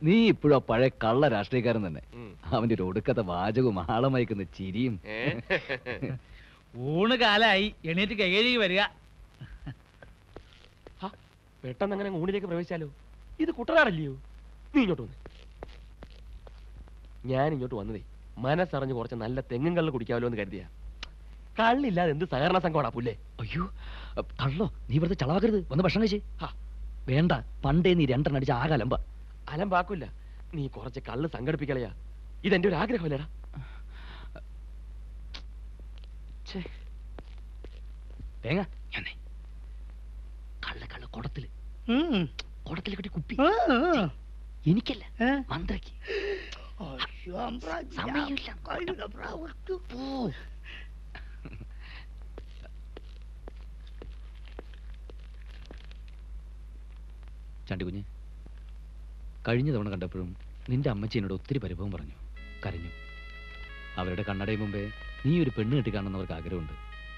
നീ ഇപ്പോഴും ആ പഴയ കള്ള രാഷ്ട്രീയക്കാരൻ തന്നെ ഉം. അവന്റെ ഒരു ഒടുക്കത്തെ വാചകവും ആളമയക്കുന്ന ചിരിയും ഏ? ഊണ് കാലായി എണീറ്റ് കൈകഴുകി വരിക ഹ, പെട്ടെന്ന് അങ്ങനെ ഊണിലേക്ക് പ്രവേശിച്ചാലോ ഇത് കുട്ടനാടല്ലയോ നീ ഇങ്ങോട്ട് വന്ന് ഞാൻ ഇങ്ങോട്ട് വന്നതേ മനസ്സറിഞ്ഞ് കുറച്ച് നല്ല തെങ്ങും കള്ള് കുടിക്കാമല്ലോ എന്ന് കരുതിയാ കള്ളില്ലാതെ എന്ത് സഹകരണ സംഘമാടാ പുല്ലേ അയ്യോ അ, കള്ളോ നീ വെറുതെ ചളവാക്കരുത് വന്ന് ഭക്ഷണം കഴിച്ചേ ഹാ. വേണ്ട പണ്ടേ നീ രണ്ടെണ്ണം അടിച്ച ആകെ അലമ്പ അലമ്പാക്കില്ല നീ കുറച്ച് കള്ള് സംഘടിപ്പിക്കളയാ ഇതെന്റെ ഒരു ആഗ്രഹമല്ലേടാ തേങ്ങ ഞാനേ കള്ള കള്ള കുടത്തില് കുടത്തില് കെട്ടി കുപ്പി എനിക്കല്ല മന്ത്രയ്ക്ക് സമയമില്ല പോ. ചാണ്ടിക്കുഞ്ഞ് കഴിഞ്ഞ തവണ കണ്ടപ്പോഴും നിന്റെ അമ്മച്ചി എന്നോട് ഒത്തിരി പരിഭവം പറഞ്ഞു കരഞ്ഞു അവരുടെ കണ്ണടയും മുമ്പേ നീ ഒരു പെണ്ണ് കെട്ടി കാണുന്നവർക്ക് ആഗ്രഹമുണ്ട്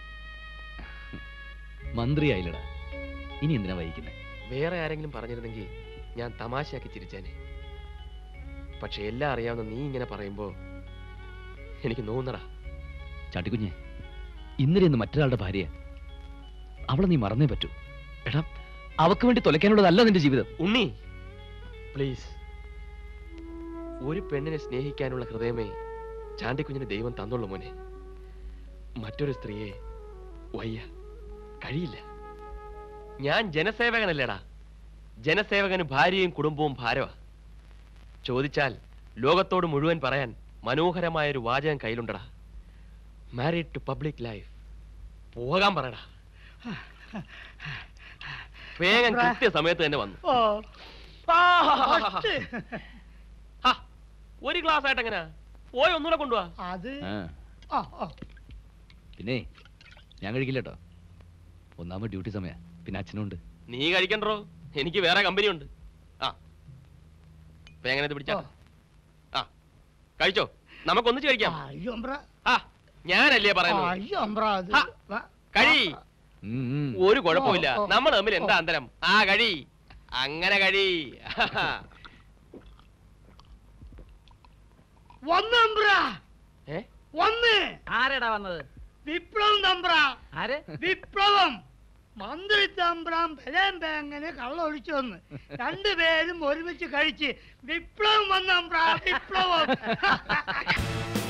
മന്ത്രിയായില്ലടാ ഇനി എന്തിനാ വഹിക്കുന്നേ വേറെ ആരെങ്കിലും പറഞ്ഞിരുന്നെങ്കിൽ ഞാൻ തമാശയാക്കി ചിരിച്ചേനെ പക്ഷെ എല്ലാം അറിയാവുന്ന നീ ഇങ്ങനെ പറയുമ്പോ എനിക്ക് നോന്നടാ ചാട്ടിക്കുഞ്ഞെ ഇന്നലെ ഇന്ന് മറ്റൊരാളുടെ ഭാര്യ അവളെ നീ മറന്നേ പറ്റൂ എടാ അവക്ക് വേണ്ടി തുലയ്ക്കാനുള്ളതല്ല നിന്റെ ജീവിതം ഉണ്ണി പ്ലീസ് ഒരു പെണ്ണിനെ സ്നേഹിക്കാനുള്ള ഹൃദയമേ ചാണ്ടിക്കുഞ്ഞിന് ദൈവം തന്നുള്ളൂ മോനെ മറ്റൊരു സ്ത്രീയെ വയ്യ കഴിയില്ല ഞാൻ ജനസേവകനല്ലേടാ ജനസേവകന് ഭാര്യയും കുടുംബവും ഭാരവാ ചോദിച്ചാൽ ലോകത്തോട് മുഴുവൻ പറയാൻ മനോഹരമായ ഒരു വാചകം കയ്യിലുണ്ടടാ മാരീഡ് ടു പബ്ലിക് ലൈഫ് പോകാൻ പറയടാ വേഗം കൃത്യ സമയത്ത് തന്നെ വന്നു ഹാ, ഒരു ഗ്ലാസ് ആയിട്ട് എങ്ങനെയാ പോയി ഒന്നുകൂടെ കൊണ്ടുപോവാ അത് ആ ആ, ആ. പിന്നെ ഞാൻ കഴിക്കില്ല കേട്ടോ ഒന്നാമത് ഡ്യൂട്ടി സമയ പിന്നെ അച്ഛനുണ്ട് നീ കഴിക്കണ്ടോ എനിക്ക് വേറെ കമ്പനി ഉണ്ട് ആ ഇപ്പൊ എങ്ങനെ ഇത് പിടിച്ചാ ആ കഴിച്ചോ നമുക്ക് ഒന്നിച്ച് കഴിക്കാം അയ്യോ അമ്പ്ര ആ ഞാനല്ലേ പറയുന്നത് അയ്യോ അമ്പ്ര അത് ആ. വ- കഴി ഉം, ഉം. ഒരു കുഴപ്പമില്ല ഓ, ഓ, നമ്മൾ തമ്മിൽ എന്താ ഓ. അന്തരം ആ കഴി അങ്ങനെ കഴി വന്ന് അമ്പ്ര ഏ വന്ന് ആരെടാ വന്നത് വിപ്ലവം തമ്പ്ര ആര് വിപ്ലവം മന്ത്രി തമ്പ്രാൻ ബലം ബാങ്ങനെ കള്ളൊഴിച്ചു വന്ന് രണ്ടുപേരും ഒരുമിച്ച് കഴിച്ച് വിപ്ലവം വന്ന അമ്പ്ര വിപ്ലവം